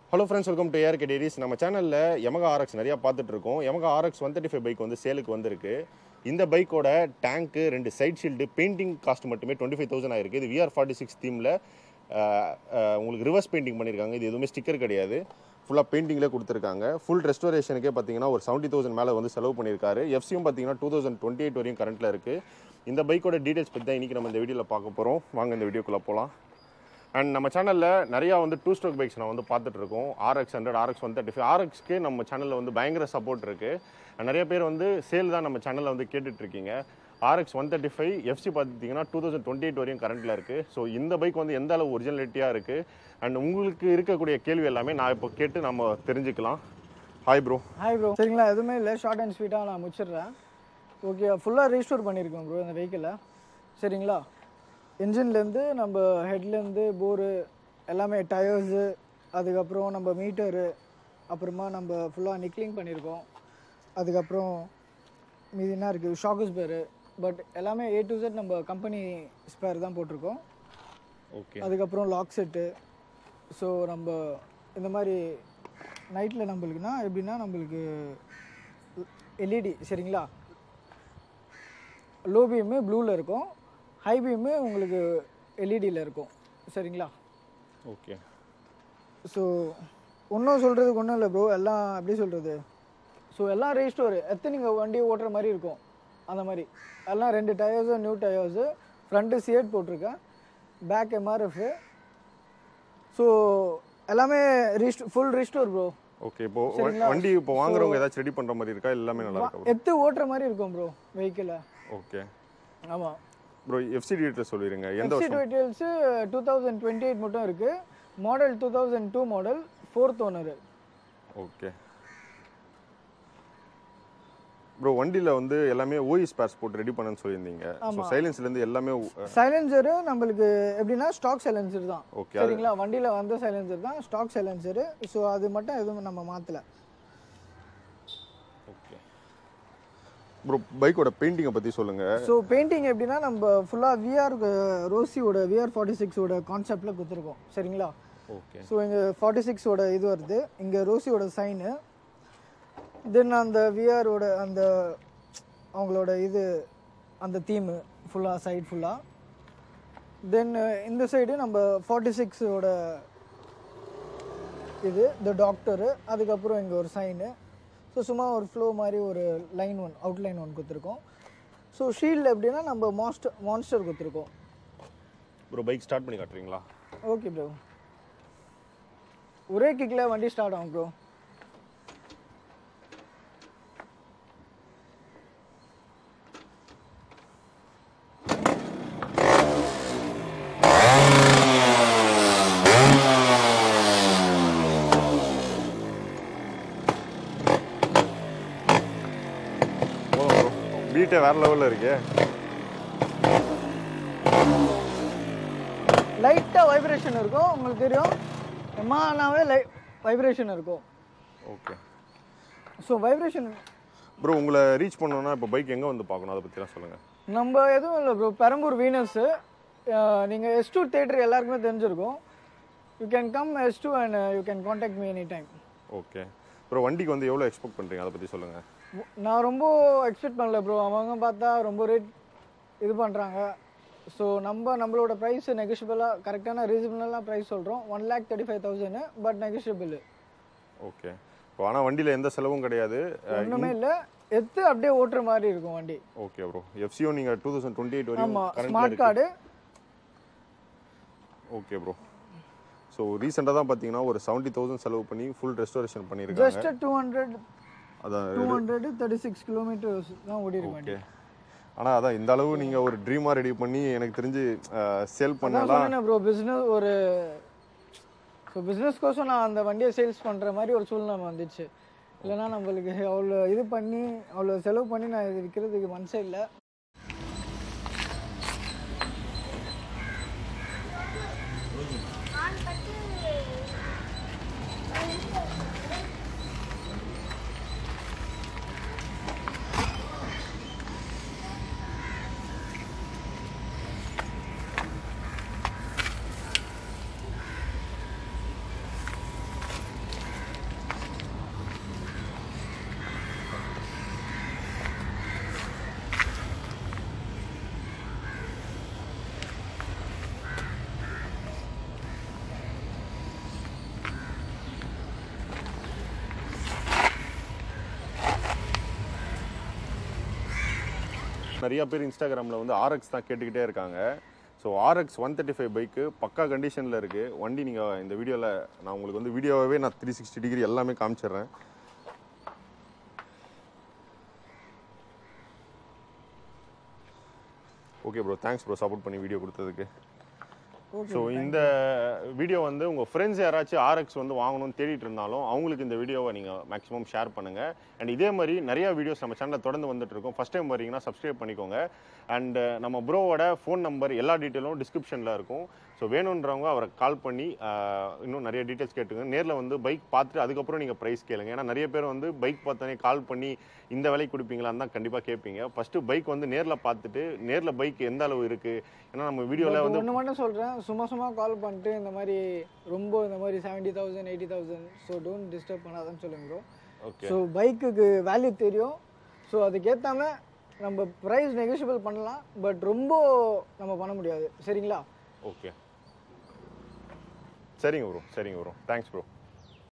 Hello friends welcome to ARK diaries நம்ம சேனலில் Yamaha RX நிறையா பார்த்துட்டு இருக்கோம் Yamaha RX one thirty five bike வந்து சேலுக்கு வந்திருக்கு இந்த பைக்கோட டேங்க்கு ரெண்டு சைட் ஷீல்டு பெயிண்டிங் காஸ்ட் மட்டுமே டுவெண்ட்டி ஃபைவ் தௌசண்ட் ஆயிருக்கு இது விஆர் ஃபார்ட்டி சிக்ஸ் தீமில் உங்களுக்கு ரிவர்ஸ் பெயிண்டிங் பண்ணியிருக்காங்க இது எதுவுமே ஸ்டிக்கர் கிடையாது ஃபுல்லாக பெயிண்டிங்கில் கொடுத்துருக்காங்க ஃபுல் ரெஸ்டோரேஷனுக்கே பார்த்தீங்கன்னா ஒரு செவன்ட்டி தௌசண்ட் மேலே வந்து செலவு பண்ணியிருக்காரு எஃப்சியும் பார்த்தீங்கன்னா டூ தௌசண்ட் டுவெண்ட்டி எயிட் வரையும் கரண்ட்டில் இருக்குது இந்த பைக்கோட டீடைல்ஸ் பற்றி தான் இன்றைக்கி நம்ம இந்த வீடியோவில் பார்க்க போகிறோம் வாங்க இந்த வீடியோக்குள்ளே போகலாம் அண்ட் நம்ம சேனலில் நிறையா வந்து டூ ஸ்ட்ரோக் பைக்ஸ் நான் வந்து பார்த்துட்டு இருக்கோம் RX hundred RX one thirty five ஆர்எக்ஸ்க்கு நம்ம சேனலில் வந்து பயங்கர சப்போர்ட் இருக்குது நிறைய பேர் வந்து சேல் தான் நம்ம சேனலில் வந்து கேட்டுட்டு இருக்கீங்க RX one thirty five FC பார்த்துட்டிங்கன்னா டூ தௌசண்ட் டுவெண்ட்டி எயிட் வரையும் கரண்ட்டில் இருக்குது ஸோ இந்த பைக் வந்து எந்த அளவு ஒரிஜினாலிட்டியாக இருக்குது அண்ட் உங்களுக்கு இருக்கக்கூடிய கேள்வி எல்லாமே நான் இப்போ கேட்டு நம்ம தெரிஞ்சுக்கலாம் ஹாய் ப்ரோ ஹாய் ப்ரோ சரிங்களா எதுவுமே இல்லை ஷார்ட் அண்ட் ஸ்வீட்டாக நான் முடிச்சிடுறேன் ஓகே ஃபுல்லாக ரீஸ்டோர் பண்ணியிருக்கோம் ப்ரோ இந்த வெஹிக்கிளை சரிங்களா இன்ஜின்லேருந்து நம்ம ஹெட்லேருந்து போரு எல்லாமே டயர்ஸு அதுக்கப்புறம் நம்ம மீட்டரு அப்புறமா நம்ம ஃபுல்லாக நிக்லிங் பண்ணியிருக்கோம் அதுக்கப்புறம் மீதி என்ன இருக்குது ஷாக்கு ஸ்பேரு பட் எல்லாமே ஏ டு செட் நம்ம கம்பெனி ஸ்பேர் தான் போட்டிருக்கோம் ஓகே அதுக்கப்புறம் லாக் செட்டு ஸோ நம்ம இந்த மாதிரி நைட்டில் நம்மளுக்குன்னா எப்படின்னா நம்மளுக்கு எல்இடி சரிங்களா லோ பீமு ப்ளூவில் இருக்கும் ஹை பீமு உங்களுக்கு எல்இடியில் இருக்கும் சரிங்களா ஓகே ஸோ ஒன்றும் சொல்கிறதுக்கு ஒன்றும் இல்லை ப்ரோ எல்லாம் எப்படி சொல்கிறது ஸோ எல்லாம் ரீஸ்டோரு எத்தனை நீங்கள் வண்டி ஓட்டுற மாதிரி இருக்கும் அந்த மாதிரி எல்லாம் ரெண்டு tyres new tyres front CEAT போட்டிருக்கேன் பேக் எம்ஆர்எஃப் ஸோ எல்லாமே ரீஸ்ட் ஃபுல் ரீஸ்டோர் ப்ரோ ஓகே இப்போ வண்டி இப்போ வாங்குறவங்க ஏதாச்சும் ரெடி பண்ணுற மாதிரி இருக்கா எல்லாமே நல்லா இருக்கா bro? எத்து ஓட்டுற மாதிரி இருக்கும் ப்ரோ வெஹிக்கிளை ஓகே ஆமாம் ப்ரோ எஃப்சி டீட்டெயில் சொல்லிடுங்க எந்த எஃப்சி வருஷம் details two thousand twenty eight மட்டும் இருக்குது model two thousand two model fourth owner okay bro வண்டியில் வந்து எல்லாமே ஓஇ ஸ்பேர்ஸ் போட்டு ரெடி பண்ணேன்னு சொல்லியிருந்தீங்க ஸோ சைலன்ஸ்லேருந்து எல்லாமே சைலன்சரு நம்மளுக்கு எப்படின்னா ஸ்டாக் சைலன்சர் தான் ஓகே சரிங்களா வண்டியில் வந்த சைலன்சர் தான் ஸ்டாக் சைலன்சரு ஸோ அது மட்டும் எதுவும் நம்ம மாற்றல ஓகே ப்ரோ பைக்கோட பெயிண்டிங்கை பற்றி சொல்லுங்கள் ஸோ பெயிண்டிங் எப்படின்னா நம்ம ஃபுல்லாக விஆர் ரோசியோட விஆர் ஃபார்ட்டி சிக்ஸோட கான்செப்டில் கொடுத்துருக்கோம் சரிங்களா ஓகே ஸோ இங்கே ஃபார்ட்டி சிக்ஸோட இது வருது இங்கே ரோசியோட சைனு தென் அந்த விஆரோட அந்த அவங்களோட இது அந்த தீமு ஃபுல்லாக சைடு ஃபுல்லாக தென் இந்த சைடு நம்ம ஃபார்ட்டி சிக்ஸோட இது த டாக்டரு அதுக்கப்புறம் இங்கே ஒரு சைனு ஸோ சும்மா ஒரு ஃப்ளோ மாதிரி ஒரு லைன் ஒன் அவுட்லைன் ஒன் கொடுத்துருக்கோம் ஸோ ஷீல்டு எப்படின்னா நம்ம மாஸ்டர் மான்ஸ்டர் கொடுத்துருக்கோம் ப்ரோ பைக் ஸ்டார்ட் பண்ணி காட்டுறீங்களா ஓகே ப்ரோ ஒரே கிக்கில் வண்டி ஸ்டார்ட் ஆகும் ப்ரோ போதும் ப்ரோ பீட்டே வேறு லெவலில் இருக்கே லைட்டாக வைப்ரேஷன் இருக்கும் உங்களுக்கு தெரியும் எம்மானாவே லை வைப்ரேஷன் இருக்கும் ஓகே ஸோ வைப்ரேஷன் ப்ரோ உங்களை ரீச் பண்ணோன்னா இப்போ பைக் எங்கே வந்து பார்க்கணும் அதை பற்றிலாம் சொல்லுங்கள் நம்ம எதுவும் இல்லை ப்ரோ பெரம்பூர் வீனஸ்ஸு நீங்கள் எஸ் டூ தேட்டர் எல்லாருக்குமே தெரிஞ்சிருக்கும் you can come as to and you can contact me any time okay bro வண்டிக்கு வந்து எவ்வளோ எக்ஸ்பெக்ட் பண்ணுறீங்க அதை பற்றி சொல்லுங்கள் நான் ரொம்ப எக்ஸ்பெக்ட் பண்ணல ப்ரோ அவங்க பார்த்தா ரொம்ப ரேட் இது பண்ணுறாங்க ஸோ நம்ம நம்மளோட ப்ரைஸ் நெகோஷியபிளாக கரெக்டான ரீசனபிளாக ப்ரைஸ் சொல்கிறோம் one lakh thirty five thousand but negotiable okay இப்போ ஆனால் வண்டியில் எந்த செலவும் கிடையாது ஒன்றுமே இல்லை எத்து அப்படியே ஓட்டுற மாதிரி இருக்கும் வண்டி ஓகே ப்ரோ எஃப்சியும் நீங்கள் டூ தௌசண்ட் டுவெண்ட்டி எயிட் வரையும் ஆமாம் கரண்ட்டில் smart card okay bro so ரீசெண்டாக தான் பார்த்தீங்கன்னா ஒரு செவன்ட்டி தௌசண்ட் செலவு பண்ணி ஃபுல் ரெஸ்டோரேஷன் பண்ணியிருக்காங்க ஜஸ்ட் டூ ஹண்ட்ரட் அதான் two hundred thirty six kilometers தான் ஓடி இருக்கு வண்டி ஓகே ஆனால் அதான் இந்த அளவு நீங்கள் ஒரு ட்ரீமாக ரெடி பண்ணி எனக்கு தெரிஞ்சு சேல் நான் பண்ணலாம் சொன்னேன் ப்ரோ பிஸ்னஸ் ஒரு ஸோ பிஸ்னஸ்க்கோசம் நான் அந்த வண்டியை சேல்ஸ் பண்ணுற மாதிரி ஒரு சூழ்நிலை வந்துச்சு இல்லைன்னா நம்மளுக்கு அவ்வளோ இது பண்ணி அவ்வளோ செலவு பண்ணி நான் இது விற்கிறதுக்கு மனசே இல்லை நிறைய பேர் இன்ஸ்டாகிராமில் வந்து ஆர்எக்ஸ் தான் கேட்டுக்கிட்டே இருக்காங்க so RX one thirty five bike பக்கா கண்டிஷனில் இருக்குது வண்டி நீங்கள் இந்த வீடியோவில் நான் உங்களுக்கு வந்து வீடியோவே நான் த்ரீ சிக்ஸ்டி டிகிரி எல்லாமே காமிச்சிடுறேன் okay bro thanks bro support பண்ணி வீடியோ கொடுத்ததுக்கு ஓகே ஸோ இந்த வீடியோ வந்து உங்கள் ஃப்ரெண்ட்ஸ் யாராச்சும் ஆர்எக்ஸ் வந்து வாங்கணும்னு தேடிட்டு இருந்தாலும் அவங்களுக்கு இந்த வீடியோவை நீங்கள் மேக்ஸிமம் ஷேர் பண்ணுங்கள் அண்ட் இதே மாதிரி நிறைய வீடியோஸ் நம்ம சேனலில் தொடர்ந்து வந்துட்டு இருக்கோம் ஃபஸ்ட் டைம் வரீங்கன்னா சப்ஸ்கிரைப் பண்ணிக்கோங்க அண்ட் நம்ம ப்ரோவோட ஃபோன் நம்பர் எல்லா டீட்டெயிலும் டிஸ்கிரிப்ஷனில் இருக்கும் ஸோ வேணுன்றவங்க அவரை கால் பண்ணி ஆஹ், இன்னும் நிறைய டீட்டெயில்ஸ் கேட்டுங்க நேரில் வந்து பைக் பார்த்துட்டு அதுக்கப்புறம் நீங்கள் ப்ரைஸ் கேளுங்க ஏன்னா நிறைய பேர் வந்து பைக் பார்த்தோன்னே கால் பண்ணி இந்த விலைக்கு கொடுப்பீங்களான்னு தான் கண்டிப்பாக கேட்பீங்க ஃபஸ்ட்டு பைக் வந்து நேரில் பார்த்துட்டு நேரில் பைக் எந்த அளவு இருக்குது ஏன்னா நம்ம வீடியோவில் வந்து ஒன்று மட்டும் சொல்கிறேன் சும்மா சும்மா கால் பண்ணிட்டு இந்த மாதிரி ரொம்ப இந்த மாதிரி seventy thousand eighty thousand so don't disturb பண்ணாதான்னு சொல்லுங்க ப்ரோ ஓகே ஸோ பைக்குக்கு வேல்யூ தெரியும் ஸோ அதுக்கேற்றாம நம்ம ப்ரைஸ் நெகோஷியபிள் பண்ணலாம் பட் ரொம்ப நம்ம பண்ண முடியாது சரிங்களா ஓகே சரிங்க ப்ரோ சரிங்க ப்ரோ தேங்க்ஸ் ப்ரோ